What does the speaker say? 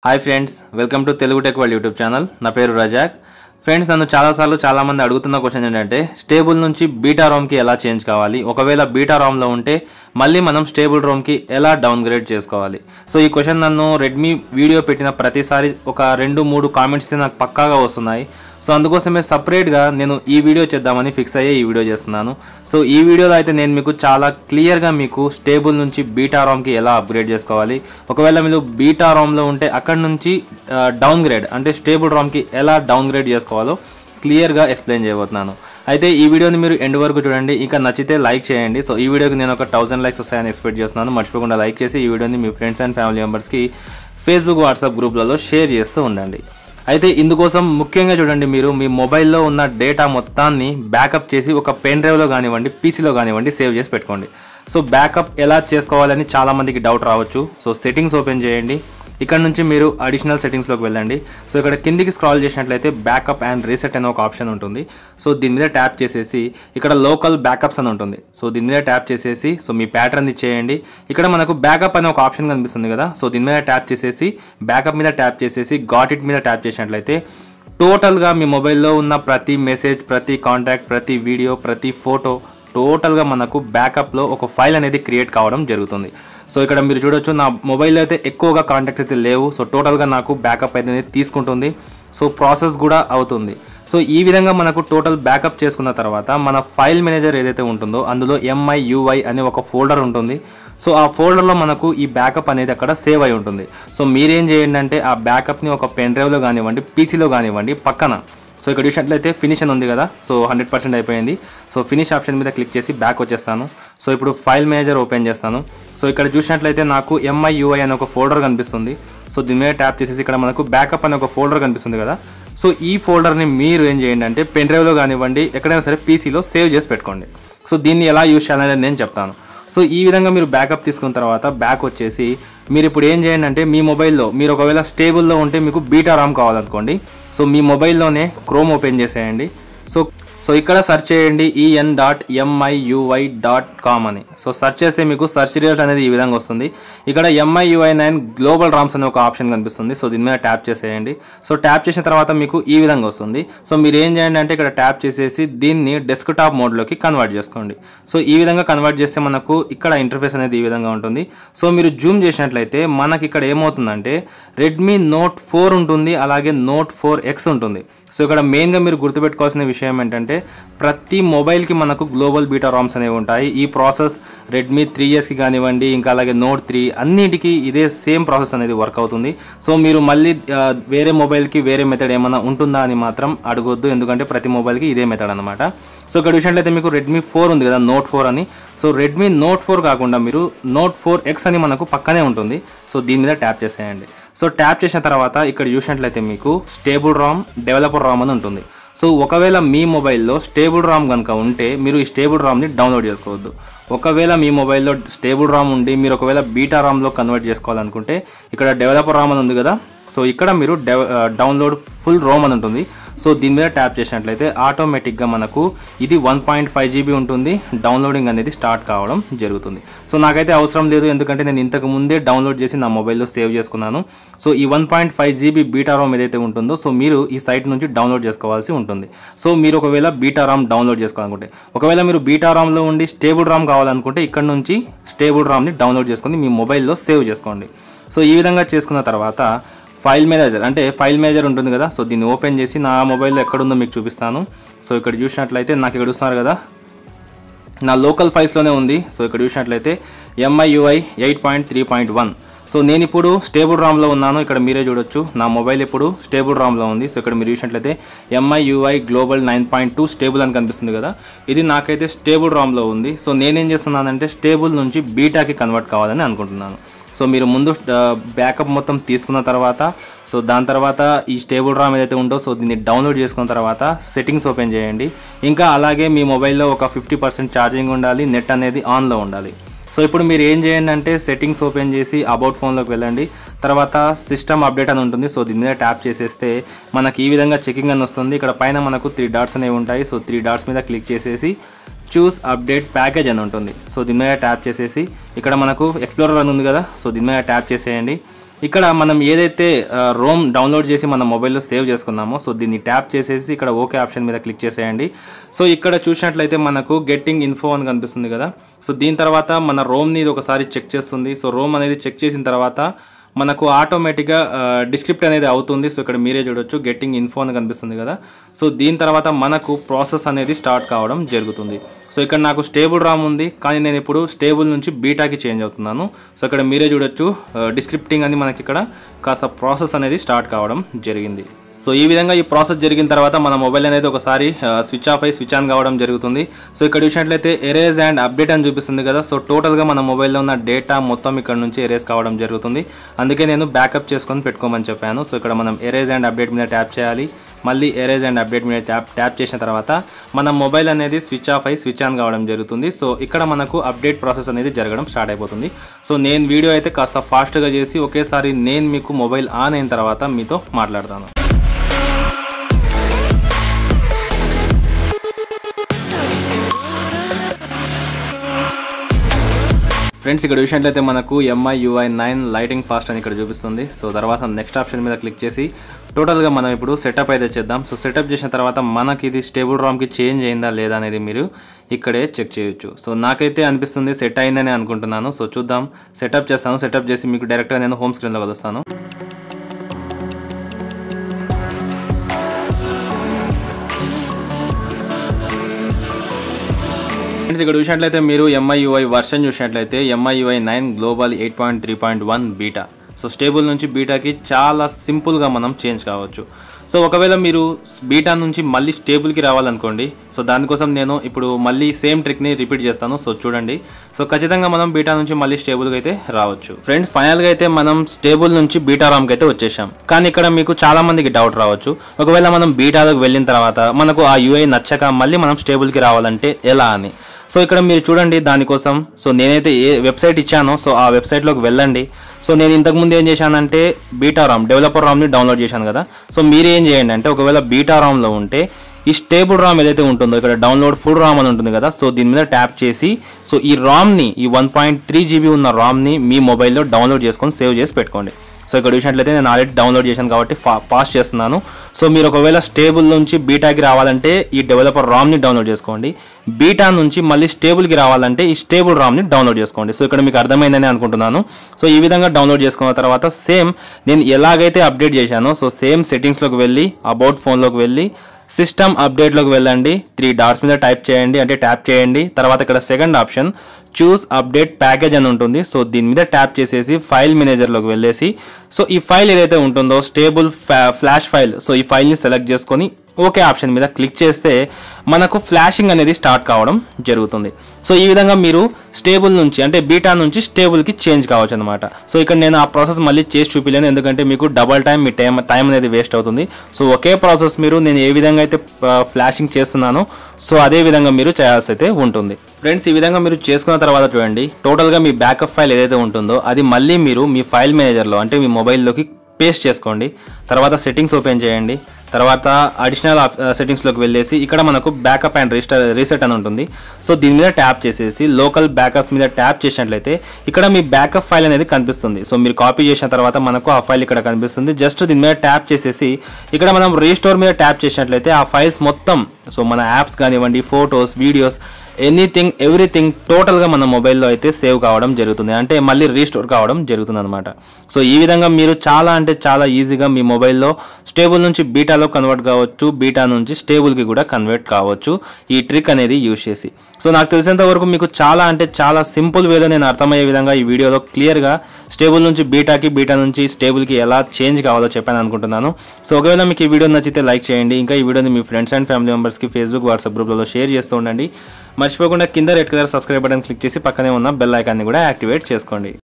hi friends welcome to Telugu tech world YouTube channel నా పేరు Razak friends నన్ను చాలాసార్లు చాలామంది అడుగుతున్న క్వశ్చన్ ఏంటంటే స్టేబుల్ నుంచి బీటా రోమ్కి ఎలా చేంజ్ కావాలి ఒకవేళ బీటా రోమ్లో ఉంటే మళ్ళీ మనం స్టేబుల్ రోమ్కి ఎలా డౌన్గ్రేడ్ చేసుకోవాలి సో ఈ క్వశ్చన్ నన్ను రెడ్మీ వీడియో పెట్టిన ప్రతిసారి ఒక రెండు మూడు కామెంట్స్ నాకు పక్కాగా వస్తున్నాయి సో అందుకోసమే సపరేట్గా నేను ఈ వీడియో చేద్దామని ఫిక్స్ అయ్యే ఈ వీడియో చేస్తున్నాను సో ఈ వీడియోలో అయితే నేను మీకు చాలా క్లియర్గా మీకు స్టేబుల్ నుంచి బీటా రామ్కి ఎలా అప్గ్రేడ్ చేసుకోవాలి ఒకవేళ మీరు బీటా రామ్లో ఉంటే అక్కడ నుంచి డౌన్ గ్రేడ్ అంటే స్టేబుల్ రామ్కి ఎలా డౌన్ గ్రేడ్ చేసుకోవాలో క్లియర్గా ఎక్స్ప్లెయిన్ చేయబోతున్నాను అయితే ఈ వీడియోని మీరు ఎండ్ వరకు చూడండి ఇంకా నచ్చితే లైక్ చేయండి సో ఈ వీడియోకి నేను ఒక థౌసండ్ లైక్స్ వస్తాయని ఎక్స్పెక్ట్ చేస్తున్నాను మర్చిపోకుండా లైక్ చేసి ఈ వీడియోని మీ ఫ్రెండ్స్ అండ్ ఫ్యామిలీ మెంబర్స్కి ఫేస్బుక్ వాట్సాప్ గ్రూప్లలో షేర్ చేస్తూ ఉండండి అయితే ఇందుకోసం ముఖ్యంగా చూడండి మీరు మీ మొబైల్లో ఉన్న డేటా మొత్తాన్ని బ్యాకప్ చేసి ఒక పెన్ డ్రైవ్లో కానివ్వండి పీసీలో కానివ్వండి సేవ్ చేసి పెట్టుకోండి సో బ్యాకప్ ఎలా చేసుకోవాలని చాలామందికి డౌట్ రావచ్చు సో సెట్టింగ్స్ ఓపెన్ చేయండి ఇక్కడ నుంచి మీరు అడిషనల్ సెట్టింగ్స్లోకి వెళ్ళండి సో ఇక్కడ కిందికి స్క్రాల్ చేసినట్లయితే బ్యాకప్ అండ్ రీసెట్ అనే ఒక ఆప్షన్ ఉంటుంది సో దీని మీద ట్యాప్ చేసేసి ఇక్కడ లోకల్ బ్యాకప్స్ అని ఉంటుంది సో దీని మీద ట్యాప్ చేసేసి సో మీ ప్యాటర్న్ ఇచ్చేయండి ఇక్కడ మనకు బ్యాకప్ అనే ఒక ఆప్షన్ కనిపిస్తుంది కదా సో దీని మీద ట్యాప్ చేసేసి బ్యాకప్ మీద ట్యాప్ చేసేసి గాట్ ఇట్ మీద ట్యాప్ చేసినట్లయితే టోటల్గా మీ మొబైల్లో ఉన్న ప్రతి మెసేజ్ ప్రతి కాంటాక్ట్ ప్రతి వీడియో ప్రతి ఫోటో టోటల్గా మనకు బ్యాకప్లో ఒక ఫైల్ అనేది క్రియేట్ కావడం జరుగుతుంది సో ఇక్కడ మీరు చూడొచ్చు నా మొబైల్లో అయితే ఎక్కువగా కాంటాక్ట్స్ అయితే లేవు సో టోటల్గా నాకు బ్యాకప్ అనేది తీసుకుంటుంది సో ప్రాసెస్ కూడా అవుతుంది సో ఈ విధంగా మనకు టోటల్ బ్యాకప్ చేసుకున్న తర్వాత మన ఫైల్ మేనేజర్ ఏదైతే ఉంటుందో అందులో ఎంఐ యూఐ అనే ఒక ఫోల్డర్ ఉంటుంది సో ఆ ఫోల్డర్లో మనకు ఈ బ్యాకప్ అనేది అక్కడ సేవ్ అయి ఉంటుంది సో మీరేం చేయండి అంటే ఆ బ్యాకప్ని ఒక పెన్ డ్రైవ్లో కానివ్వండి పీసీలో కానివ్వండి పక్కన సో ఇక్కడ చూసినట్లయితే ఫినిష్ అని ఉంది కదా సో హండ్రెడ్ పర్సెంట్ అయిపోయింది సో ఫినిష్ ఆప్షన్ మీద క్లిక్ చేసి బ్యాక్ వచ్చేస్తాను సో ఇప్పుడు ఫైల్ మేనేజర్ ఓపెన్ చేస్తాను సో ఇక్కడ చూసినట్లయితే నాకు ఎంఐ యూఐ అనే ఒక ఫోల్డర్ కనిపిస్తుంది సో దీని మీద ట్యాప్ చేసేసి ఇక్కడ మనకు బ్యాకప్ అనే ఒక ఫోల్డర్ కనిపిస్తుంది కదా సో ఈ ఫోల్డర్ని మీరు ఏం చేయండి అంటే పెన్ డ్రైవ్లో కానివ్వండి ఎక్కడైనా సరే పీసీలో సేవ్ చేసి పెట్టుకోండి సో దీన్ని ఎలా యూజ్ చేయాలనేది నేను చెప్తాను సో ఈ విధంగా మీరు బ్యాకప్ తీసుకున్న తర్వాత బ్యాక్ వచ్చేసి మీరు ఇప్పుడు ఏం చేయండి అంటే మీ మొబైల్లో మీరు ఒకవేళ స్టేబుల్లో ఉంటే మీకు బీటా రామ్ కావాలనుకోండి సో మీ మొబైల్లోనే క్రోమ్ ఓపెన్ చేసేయండి సో సో ఇక్కడ సెర్చ్ చేయండి EN dot MIUI dot com అని సో సెర్చ్ చేస్తే మీకు సెర్చ్ రిజల్ట్ అనేది ఈ విధంగా వస్తుంది ఇక్కడ ఎంఐయుఐ నైన్ గ్లోబల్ రామ్స్ అనే ఒక ఆప్షన్ కనిపిస్తుంది సో దీని మీద ట్యాప్ చేసేయండి సో ట్యాప్ చేసిన తర్వాత మీకు ఈ విధంగా వస్తుంది సో మీరు ఏం చేయండి అంటే ఇక్కడ ట్యాప్ చేసేసి దీన్ని డెస్క్టాప్ మోడ్లోకి కన్వర్ట్ చేసుకోండి సో ఈ విధంగా కన్వర్ట్ చేస్తే మనకు ఇక్కడ ఇంటర్ఫేస్ అనేది ఈ విధంగా ఉంటుంది సో మీరు జూమ్ చేసినట్లయితే మనకి ఇక్కడ ఏమవుతుందంటే రెడ్మీ నోట్ ఫోర్ ఉంటుంది అలాగే నోట్ ఫోర్ ఎక్స్ ఉంటుంది సో ఇక్కడ మెయిన్గా మీరు గుర్తుపెట్టుకోవాల్సిన విషయం ఏంటంటే ప్రతి మొబైల్కి మనకు గ్లోబల్ బీటా రామ్స్ అనేవి ఉంటాయి ఈ ప్రాసెస్ రెడ్మీ త్రీ ఇయర్స్కి కానివ్వండి ఇంకా అలాగే నోట్ త్రీ అన్నిటికీ ఇదే సేమ్ ప్రాసెస్ అనేది వర్క్ అవుతుంది సో మీరు మళ్ళీ ఆ, వేరే మొబైల్కి వేరే మెథడ్ ఏమైనా ఉంటుందా అని మాత్రం అడగొద్దు ఎందుకంటే ప్రతి మొబైల్కి ఇదే మెథడ్ అనమాట సో ఇక్కడ చూసినట్లయితే మీకు రెడ్మీ ఫోర్ ఉంది కదా నోట్ ఫోర్ అని సో రెడ్మీ నోట్ ఫోర్ కాకుండా మీరు నోట్ ఫోర్ ఎక్స్ అని మనకు పక్కనే ఉంటుంది సో దీని మీద ట్యాప్ చేసేయండి సో ట్యాప్ చేసిన తర్వాత ఇక్కడ చూసినట్లయితే మీకు స్టేబుల్ రామ్ డెవలపర్ రామ్ అని ఉంటుంది సో ఒకవేళ మీ మొబైల్లో స్టేబుల్ రామ్ కనుక ఉంటే మీరు ఈ స్టేబుల్ రామ్ని డౌన్లోడ్ చేసుకోవద్దు ఒకవేళ మీ మొబైల్లో స్టేబుల్ రామ్ ఉండి మీరు ఒకవేళ బీటా రామ్లో కన్వర్ట్ చేసుకోవాలనుకుంటే ఇక్కడ డెవలపర్ రామ్ అని ఉంది కదా సో ఇక్కడ మీరు డెవ డౌన్లోడ్ ఫుల్ రోమ్ అని ఉంటుంది సో దీని మీద ట్యాప్ చేసినట్లయితే ఆటోమేటిక్గా మనకు ఇది వన్ పాయింట్ ఫైవ్ జీబీ ఉంటుంది డౌన్లోడింగ్ అనేది స్టార్ట్ కావడం జరుగుతుంది సో నాకైతే అవసరం లేదు ఎందుకంటే నేను ఇంతకు ముందే డౌన్లోడ్ చేసి నా మొబైల్లో సేవ్ చేసుకున్నాను సో ఈ one point five GB beta ROM ఏదైతే ఉంటుందో సో మీరు ఈ సైట్ నుంచి డౌన్లోడ్ చేసుకోవాల్సి ఉంటుంది సో మీరు ఒకవేళ బీటా రామ్ డౌన్లోడ్ చేసుకోవాలనుకుంటే ఒకవేళ మీరు బీటా రామ్లో ఉండి స్టేబుల్ రామ్ కావాలనుకుంటే ఇక్కడ నుంచి స్టేబుల్ రామ్ని డౌన్లోడ్ చేసుకొని మీ మొబైల్లో సేవ్ చేసుకోండి సో ఈ విధంగా చేసుకున్న తర్వాత ఫైల్ మేనేజర్ అంటే ఫైల్ మేనేజర్ ఉంటుంది కదా సో దీన్ని ఓపెన్ చేసి నా మొబైల్లో ఎక్కడుందో మీకు చూపిస్తాను సో ఇక్కడ చూసినట్లయితే నాకు ఇక్కడ చూస్తున్నారు కదా నా లోకల్ ఫైల్స్లోనే ఉంది సో ఇక్కడ చూసినట్లయితే MIUI eight point three point one so నేను ఇప్పుడు స్టేబుల్ రామ్లో ఉన్నాను ఇక్కడ మీరే చూడొచ్చు నా మొబైల్ ఇప్పుడు స్టేబుల్ రామ్లో ఉంది సో ఇక్కడ మీరు చూసినట్లయితే MIUI global nine point two stable అని కనిపిస్తుంది కదా ఇది నాకైతే స్టేబుల్ రామ్లో ఉంది సో నేనేం చేస్తున్నానంటే స్టేబుల్ నుంచి బీటాకి కన్వర్ట్ కావాలని అనుకుంటున్నాను సో మీరు ముందు బ్యాకప్ మొత్తం తీసుకున్న తర్వాత సో దాని తర్వాత ఈ స్టేబుల్ రామ్ ఏదైతే ఉందో సో దీన్ని డౌన్లోడ్ చేసుకున్న తర్వాత సెట్టింగ్స్ ఓపెన్ చేయండి ఇంకా అలాగే మీ మొబైల్లో ఒక ఫిఫ్టీ పర్సెంట్ ఛార్జింగ్ ఉండాలి నెట్ అనేది ఆన్లో ఉండాలి సో ఇప్పుడు మీరు ఏం చేయండి అంటే సెట్టింగ్స్ ఓపెన్ చేసి అబౌట్ ఫోన్లోకి వెళ్ళండి తర్వాత సిస్టమ్ అప్డేట్ అని ఉంటుంది సో దీని మీద ట్యాప్ చేసేస్తే మనకి ఈ విధంగా చెకింగ్ అని వస్తుంది ఇక్కడ పైన మనకు త్రీ డాట్స్ అనేవి ఉంటాయి సో త్రీ డాట్స్ మీద క్లిక్ చేసేసి చూస్ అప్డేట్ ప్యాకేజ్ అని ఉంటుంది సో దీని మీద ట్యాప్ చేసేసి ఇక్కడ మనకు ఎక్స్ప్లోరర్ అని ఉంది కదా సో దీని మీద ట్యాప్ చేసేయండి ఇక్కడ మనం ఏదైతే రోమ్ డౌన్లోడ్ చేసి మన మొబైల్లో సేవ్ చేసుకున్నామో సో దీన్ని ట్యాప్ చేసేసి ఇక్కడ ఓకే ఆప్షన్ మీద క్లిక్ చేసేయండి సో ఇక్కడ చూసినట్లయితే మనకు గెట్టింగ్ ఇన్ఫో అని కనిపిస్తుంది కదా సో దీని తర్వాత మన రోమ్ని ఇది ఒకసారి చెక్ చేస్తుంది సో రోమ్ అనేది చెక్ చేసిన తర్వాత మనకు ఆటోమేటిక్గా డిస్క్రిప్ట్ అనేది అవుతుంది సో ఇక్కడ మీరే చూడొచ్చు గెట్టింగ్ ఇన్ఫో అని కనిపిస్తుంది కదా సో దీని తర్వాత మనకు ప్రాసెస్ అనేది స్టార్ట్ కావడం జరుగుతుంది సో ఇక్కడ నాకు స్టేబుల్ రామ్ ఉంది కానీ నేను ఇప్పుడు స్టేబుల్ నుంచి బీటాకి చేంజ్ అవుతున్నాను సో ఇక్కడ మీరే చూడొచ్చు డిస్క్రిప్టింగ్ అని మనకి ఇక్కడ కాస్త ప్రాసెస్ అనేది స్టార్ట్ కావడం జరిగింది సో ఈ విధంగా ఈ ప్రాసెస్ జరిగిన తర్వాత మన మొబైల్ అనేది ఒకసారి స్విచ్ ఆఫ్ అయి స్విచ్ ఆన్ కావడం జరుగుతుంది సో ఇక్కడ చూసినట్లయితే ఎరేజ్ అండ్ అప్డేట్ అని చూపిస్తుంది కదా సో టోటల్గా మన మొబైల్లో ఉన్న డేటా మొత్తం ఇక్కడ నుంచి ఎరేజ్ కావడం జరుగుతుంది అందుకే నేను బ్యాకప్ చేసుకొని పెట్టుకోమని చెప్పాను సో ఇక్కడ మనం ఎరేజ్ అండ్ అప్డేట్ మీద ట్యాప్ చేయాలి మళ్ళీ ఎరేజ్ అండ్ అప్డేట్ మీద ట్యాప్ ట్యాప్ చేసిన తర్వాత మన మొబైల్ అనేది స్విచ్ ఆఫ్ అయి స్విచ్ ఆన్ కావడం జరుగుతుంది సో ఇక్కడ మనకు అప్డేట్ ప్రాసెస్ అనేది జరగడం స్టార్ట్ అయిపోతుంది సో నేను వీడియో అయితే కాస్త ఫాస్ట్గా చేసి ఒకేసారి నేను మీకు మొబైల్ ఆన్ అయిన తర్వాత మీతో మాట్లాడతాను ఫ్రెండ్స్ ఇక్కడ చూసినట్లయితే మనకు MI UI nine lighting fast అని ఇక్కడ చూపిస్తుంది సో తర్వాత నెక్స్ట్ ఆప్షన్ మీద క్లిక్ చేసి టోటల్గా మనం ఇప్పుడు సెటప్ అయితే చేద్దాం సో సెటప్ చేసిన తర్వాత మనకి ఇది స్టేబుల్ రామ్కి చేంజ్ అయిందా లేదా అనేది మీరు ఇక్కడే చెక్ చేయొచ్చు సో నాకైతే అనిపిస్తుంది సెట్ అయిందని అనుకుంటున్నాను సో చూద్దాం సెటప్ చేస్తాను సెటప్ చేసి మీకు డైరెక్ట్గా నేను హోమ్ స్క్రీన్లో కలుస్తాను ఫ్రెండ్స్ ఇక్కడ చూసినట్లయితే మీరు ఎంఐయుఐ వర్షన్ చూసినట్లయితే MIUI nine global eight point three point one beta so stable నుంచి బీటాకి చాలా సింపుల్గా మనం చేంజ్ కావచ్చు సో ఒకవేళ మీరు బీటా నుంచి మళ్ళీ స్టేబుల్కి రావాలనుకోండి సో దానికోసం నేను ఇప్పుడు మళ్ళీ సేమ్ ట్రిక్ని రిపీట్ చేస్తాను సో చూడండి సో ఖచ్చితంగా మనం బీటా నుంచి మళ్ళీ స్టేబుల్గా అయితే రావచ్చు ఫ్రెండ్స్ ఫైనల్గా అయితే మనం స్టేబుల్ నుంచి బీటా రామ్కి అయితే వచ్చేసాం కానీ ఇక్కడ మీకు చాలా మందికి డౌట్ రావచ్చు ఒకవేళ మనం బీటాలోకి వెళ్ళిన తర్వాత మనకు ఆ యూఐ నచ్చక మళ్ళీ మనం స్టేబుల్కి రావాలంటే ఎలా అని సో ఇక్కడ మీరు చూడండి దానికోసం సో నేనైతే ఏ వెబ్సైట్ ఇచ్చానో సో ఆ వెబ్సైట్లోకి వెళ్ళండి సో నేను ఇంతకుముందు ఏం చేశానంటే బీటా రామ్ డెవలపర్ రామ్ని డౌన్లోడ్ చేశాను కదా సో మీరు ఏం చేయండి అంటే ఒకవేళ బీటా రామ్లో ఉంటే ఈ స్టేబుల్ రామ్ ఏదైతే ఉంటుందో ఇక్కడ డౌన్లోడ్ ఫుల్ రామ్ అని ఉంటుంది కదా సో దీని మీద ట్యాప్ చేసి సో ఈ రామ్ని ఈ వన్ పాయింట్ త్రీ జీబీ ఉన్న రామ్ని మీ మొబైల్లో డౌన్లోడ్ చేసుకొని సేవ్ చేసి పెట్టుకోండి సో ఇక్కడ చూసినట్లయితే నేను ఆల్రెడీ డౌన్లోడ్ చేశాను కాబట్టి ఫా పాస్ చేస్తున్నాను సో మీరు ఒకవేళ స్టేబుల్ నుంచి బీటాకి రావాలంటే ఈ డెవలపర్ రామ్ని డౌన్లోడ్ చేసుకోండి బీటా నుంచి మళ్ళీ స్టేబుల్కి రావాలంటే ఈ స్టేబుల్ రామ్ని డౌన్లోడ్ చేసుకోండి సో ఇక్కడ మీకు అర్థమైందని అనుకుంటున్నాను సో ఈ విధంగా డౌన్లోడ్ చేసుకున్న తర్వాత సేమ్ నేను ఎలాగైతే అప్డేట్ చేశానో సో సేమ్ సెట్టింగ్స్లోకి వెళ్ళి అబౌట్ ఫోన్లోకి వెళ్ళి సిస్టమ్ అప్డేట్లోకి వెళ్ళండి త్రీ డాట్స్ మీద టైప్ చేయండి అంటే ట్యాప్ చేయండి తర్వాత ఇక్కడ second option choose update package అని ఉంటుంది సో దీని మీద ట్యాప్ చేసేసి ఫైల్ మేనేజర్లోకి వెళ్ళేసి సో ఈ ఫైల్ ఏదైతే ఉంటుందో స్టేబుల్ ఫ్లాష్ ఫైల్ సో ఈ ఫైల్ని సెలెక్ట్ చేసుకొని ఓకే ఆప్షన్ మీద క్లిక్ చేస్తే మనకు ఫ్లాషింగ్ అనేది స్టార్ట్ కావడం జరుగుతుంది సో ఈ విధంగా మీరు స్టేబుల్ నుంచి అంటే బీటా నుంచి స్టేబుల్కి చేంజ్ కావచ్చు అనమాట సో ఇక్కడ నేను ఆ ప్రాసెస్ మళ్ళీ చేసి చూపించలేను ఎందుకంటే మీకు డబల్ టైం మీ టైం టైం అనేది వేస్ట్ అవుతుంది సో ఒకే ప్రాసెస్ మీరు నేను ఏ విధంగా అయితే ఫ్లాషింగ్ చేస్తున్నానో సో అదే విధంగా మీరు చేయాల్సి అయితే ఉంటుంది ఫ్రెండ్స్ ఈ విధంగా మీరు చేసుకున్న తర్వాత చూడండి టోటల్గా మీ బ్యాకప్ ఫైల్ ఏదైతే ఉంటుందో అది మళ్ళీ మీరు మీ ఫైల్ మేనేజర్లో అంటే మీ మొబైల్లోకి పేస్ట్ చేసుకోండి తర్వాత సెట్టింగ్స్ ఓపెన్ చేయండి తర్వాత అడిషనల్ సెట్టింగ్స్లోకి వెళ్ళేసి ఇక్కడ మనకు బ్యాకప్ అండ్ రీస్టర్ రీసెట్ అని ఉంటుంది సో దీని మీద ట్యాప్ చేసేసి లోకల్ బ్యాకప్ మీద ట్యాప్ చేసినట్లయితే ఇక్కడ మీ బ్యాకప్ ఫైల్ అనేది కనిపిస్తుంది సో మీరు కాపీ చేసిన తర్వాత మనకు ఆ ఫైల్ ఇక్కడ కనిపిస్తుంది జస్ట్ దీని మీద ట్యాప్ చేసేసి ఇక్కడ మనం రీస్టోర్ మీద ట్యాప్ చేసినట్లయితే ఆ ఫైల్స్ మొత్తం సో మన యాప్స్ కానివ్వండి ఫొటోస్ వీడియోస్ ఎనీథింగ్ ఎవ్రీథింగ్ టోటల్గా మన మొబైల్లో అయితే సేవ్ కావడం జరుగుతుంది అంటే మళ్ళీ రీస్టోర్ కావడం జరుగుతుంది అనమాట సో ఈ విధంగా మీరు చాలా అంటే చాలా ఈజీగా మీ మొబైల్లో స్టేబుల్ నుంచి బీటాలో కన్వర్ట్ కావచ్చు బీటా నుంచి స్టేబుల్కి కూడా కన్వర్ట్ కావచ్చు ఈ ట్రిక్ అనేది యూజ్ చేసి సో నాకు తెలిసినంత వరకు మీకు చాలా అంటే చాలా సింపుల్ వేలో నేను అర్థమయ్యే విధంగా ఈ వీడియోలో క్లియర్గా స్టేబుల్ నుంచి బీటాకి బీటా నుంచి స్టేబుల్కి ఎలా చేంజ్ కావాలో చెప్పాను అనుకుంటున్నాను సో ఒకవేళ మీకు ఈ వీడియో నచ్చితే లైక్ చేయండి ఇంకా ఈ వీడియోని మీ ఫ్రెండ్స్ అండ్ ఫ్యామిలీ మెంబర్స్కి ఫేస్బుక్ వాట్సాప్ గ్రూప్లలో షేర్ చేస్తూ ఉండండి మర్చిపోకుండా కింద red colour subscribe button click చేసి పక్కనే ఉన్న బెల్ ఐకాన్ని కూడా యాక్టివేట్ చేసుకోండి